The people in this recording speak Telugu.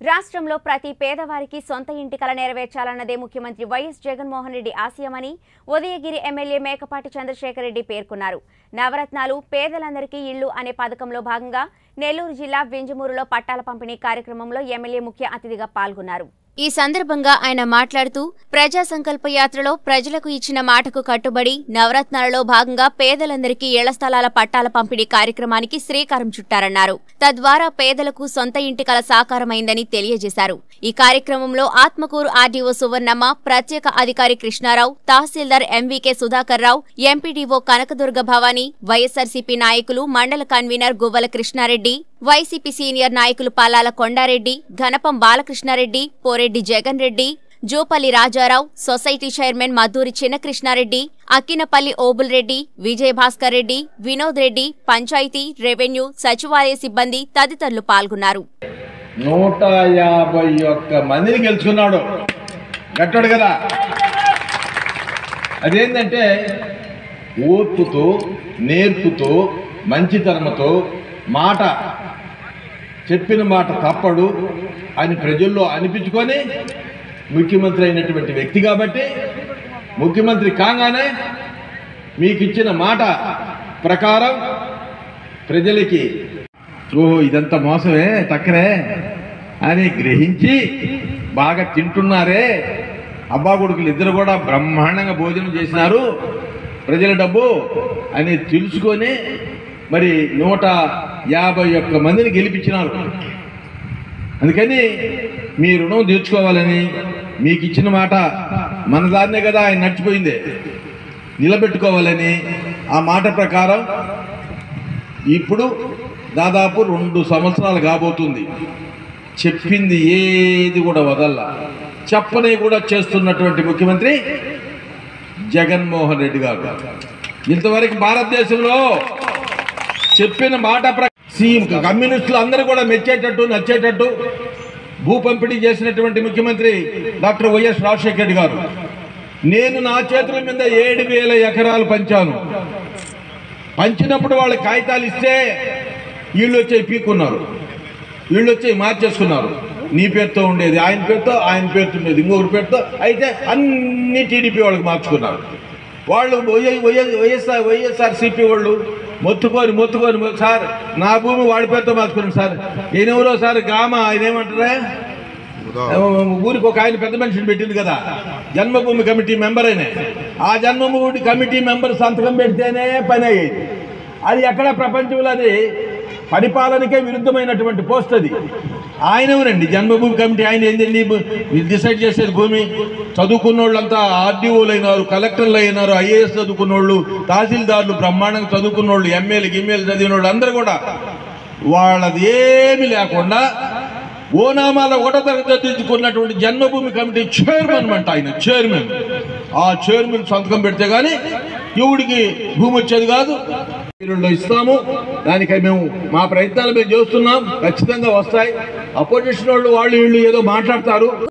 రాష్ట్రంలో ప్రతి పేదవారికి సొంత ఇంటి కల నెరవేర్చాలన్నదే ముఖ్యమంత్రి వైఎస్ జగన్మోహన్ రెడ్డి ఆశయమని ఉదయగిరి ఎమ్మెల్యే మేకపాటి చంద్రశేఖర్ రెడ్డి పేర్కొన్నారు నవరత్నాలు పేదలందరికీ ఇళ్లు అనే పథకంలో భాగంగా నెల్లూరు జిల్లా వింజమూరులో పట్టాల పంపిణీ కార్యక్రమంలో ఎమ్మెల్యే ముఖ్య అతిథిగా పాల్గొన్నారు ఈ సందర్భంగా ఆయన మాట్లాడుతూ ప్రజా సంకల్ప యాత్రలో ప్రజలకు ఇచ్చిన మాటకు కట్టుబడి నవరత్నాలలో భాగంగా పేదలందరికీ ఇళ్ల స్థలాల పట్టాల పంపిణీ కార్యక్రమానికి శ్రీకారం చుట్టారన్నారు తద్వారా పేదలకు సొంత ఇంటి కల సాకారమైందని తెలియజేశారు ఈ కార్యక్రమంలో ఆత్మకూరు ఆర్డీఓ సువర్ణమ్మ ప్రత్యేక అధికారి Krishnarao tahsildar MVK Sudhakar Rao MPDO Kanakadurga Bhavani YSRCP నాయకులు మండల convener Guvvala Krishnareddy YCP senior నాయకులు Palala Kondareddy Ghanapam Balakrishnareddy Poreddy Jagan Reddy Jupalli Rajarao society chairman Madduri Chinnakrishnareddy Akkinapalli Obul Reddy Vijayabhaskar Reddy Vinod Reddy panchayati revenue సచివాలయ సిబ్బంది తదితరులు పాల్గొన్నారు నూట యాభై ఒక్క మందిని గెలుచుకున్నాడు గట్టాడు కదా అదేంటంటే ఓర్పుతో నేర్పుతో మంచితనంతో మాట చెప్పిన మాట తప్పడు అని ప్రజల్లో అనిపించుకొని ముఖ్యమంత్రి అయినటువంటి వ్యక్తి కాబట్టి ముఖ్యమంత్రి కాగానే మీకు ఇచ్చిన మాట ప్రకారం ప్రజలకి ఓహో ఇదంతా మోసమే టక్కరే అని గ్రహించి బాగా తింటున్నారే అబ్బా కొడుకులు ఇద్దరు కూడా బ్రహ్మాండంగా భోజనం చేసినారు ప్రజల డబ్బు అని తెలుసుకొని మరి నూట యాభై ఒక్క మందిని గెలిపించినారు అందుకని మీ రుణం తీర్చుకోవాలని మీకు ఇచ్చిన మాట మన దాన్నే కదా ఆయన నడిచిపోయింది నిలబెట్టుకోవాలని ఆ మాట ప్రకారం ఇప్పుడు దాదాపు రెండు సంవత్సరాలు కాబోతుంది చెప్పింది ఏది కూడా వదల్ల చెప్పని కూడా చేస్తున్నటువంటి ముఖ్యమంత్రి జగన్మోహన్ రెడ్డి గారు ఇంతవరకు భారతదేశంలో చెప్పిన మాట ప్ర సీఎం కమ్యూనిస్టులు అందరూ కూడా మెచ్చేటట్టు నచ్చేటట్టు భూ పంపిణీ చేసినటువంటి ముఖ్యమంత్రి డాక్టర్ వైఎస్ రాజశేఖర రెడ్డి గారు నేను నా చేతుల మీద ఏడు వేల ఎకరాలు పంచాను పంచినప్పుడు వాళ్ళ కాగితాలు ఇస్తే వీళ్ళు వచ్చి పీక్కున్నారు వీళ్ళు వచ్చి మార్చేసుకున్నారు నీ పేరుతో ఉండేది ఆయన పేరుతో ఆయన పేరుతో ఉండేది ఇంకొకరి పేరుతో అయితే అన్ని టీడీపీ వాళ్ళకి మార్చుకున్నారు వాళ్ళు వైఎ- వైఎ- వైఎస్ఆర్ వైఎస్ఆర్సీపీ వాళ్ళు మొత్తుకొని మొత్తుకొని మొ- సార్ నా భూమి వాడి పేరుతో మార్చుకున్నాను సార్ ఈయనెవరో సార్ గామ ఆయన ఏమంటారా ఊరికి ఒక ఆయన పెద్ద మనిషిని పెట్టింది కదా జన్మభూమి కమిటీ మెంబర్ అయినా ఆ జన్మభూమి కమిటీ మెంబర్ సంతకం పెడితేనే పని అయ్యేది అది ఎక్కడ ప్రపంచంలో అది పరిపాలనకే విరుద్ధమైనటువంటి పోస్ట్ అది ఆయన ఎవరండి జన్మభూమి కమిటీ ఆయన ఏంటండి డిసైడ్ చేసేది భూమి చదువుకున్న వాళ్ళంతా ఆర్డీఓలు అయినారు కలెక్టర్లు అయినారు ఐఏఎస్ చదువుకున్న వాళ్ళు తహసీల్దార్లు బ్రహ్మాండంగా చదువుకున్న వాళ్ళు ఎమ్మెల్యే గిమ్మెల్యే చదివిన వాళ్ళు అందరూ కూడా వాళ్ళది ఏమీ లేకుండా ఓనామాల ఒకటో తరగతి చదివించుకున్నటువంటి జన్మభూమి కమిటీ చైర్మన్ అంట ఆయన చైర్మన్ ఆ చైర్మన్ సంతకం పెడితే గానీ ఎవడికి భూమి వచ్చేది కాదు వీళ్ళలో ఇస్తాము దానికై మేము మా ప్రయత్నాలు మేము చేస్తున్నాం ఖచ్చితంగా వస్తాయి అపోజిషన్ వాళ్ళు వాళ్ళు వీళ్ళు ఏదో మాట్లాడతారు